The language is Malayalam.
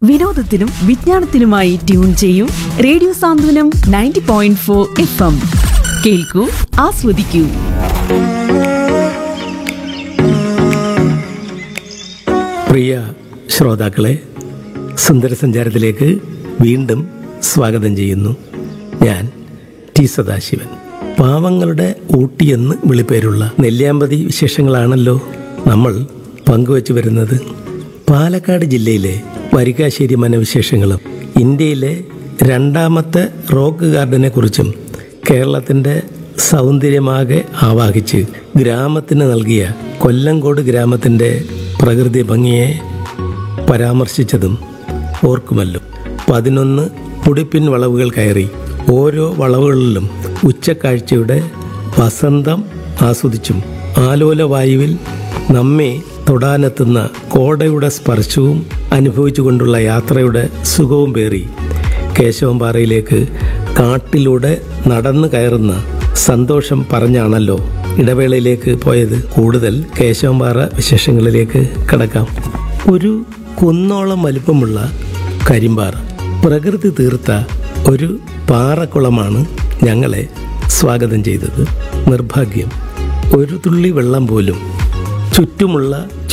വിനോദത്തിനും വിജ്ഞാനത്തിനുമായി ട്യൂൺ ചെയ്യൂ radio Santhwanam ninety point four F M കേൾക്കൂ ആസ്വദിക്കൂ പ്രിയ ശ്രോതാക്കളെ സുന്ദര സഞ്ചാരത്തിലേക്ക് വീണ്ടും സ്വാഗതം ചെയ്യുന്നു ഞാൻ ടി സദാശിവൻ പാവങ്ങളുടെ ഊട്ടിയെന്ന് വിളിപ്പേരുള്ള നെല്ലിയാമ്പതി വിശേഷങ്ങളാണല്ലോ നമ്മൾ പങ്കുവച്ചു വരുന്നത് പാലക്കാട് ജില്ലയിലെ വരിക്കാശ്ശേരി മനവിശേഷങ്ങളും ഇന്ത്യയിലെ രണ്ടാമത്തെ റോക്ക് ഗാർഡനെ കുറിച്ചും കേരളത്തിൻ്റെ സൗന്ദര്യമാകെ ആവാഹിച്ച് ഗ്രാമത്തിന് നൽകിയ കൊല്ലങ്കോട് ഗ്രാമത്തിൻ്റെ പ്രകൃതി ഭംഗിയെ പരാമർശിച്ചതും ഓർക്കുമല്ലോ പതിനൊന്ന് പുടിപ്പിൻ വളവുകൾ കയറി ഓരോ വളവുകളിലും ഉച്ചക്കാഴ്ചയുടെ വസന്തം ആസ്വദിച്ചും ആലോല വായുവിൽ നമ്മെ തൊടാനെത്തുന്ന കോടയുടെ സ്പർശവും അനുഭവിച്ചുകൊണ്ടുള്ള യാത്രയുടെ സുഖവും പേറി കേശവംപാറയിലേക്ക് കാട്ടിലൂടെ നടന്നു കയറുന്ന സന്തോഷം പറഞ്ഞാണല്ലോ ഇടവേളയിലേക്ക് പോയത് കൂടുതൽ കേശവംപാറ വിശേഷങ്ങളിലേക്ക് കടക്കാം ഒരു കുന്നോളം വലിപ്പമുള്ള കരിമ്പാറ പ്രകൃതി തീർത്ത ഒരു പാറക്കുളമാണ് ഞങ്ങളെ സ്വാഗതം ചെയ്തത് നിർഭാഗ്യം ഒരു തുള്ളി വെള്ളം പോലും ചുറ്റുമുള്ള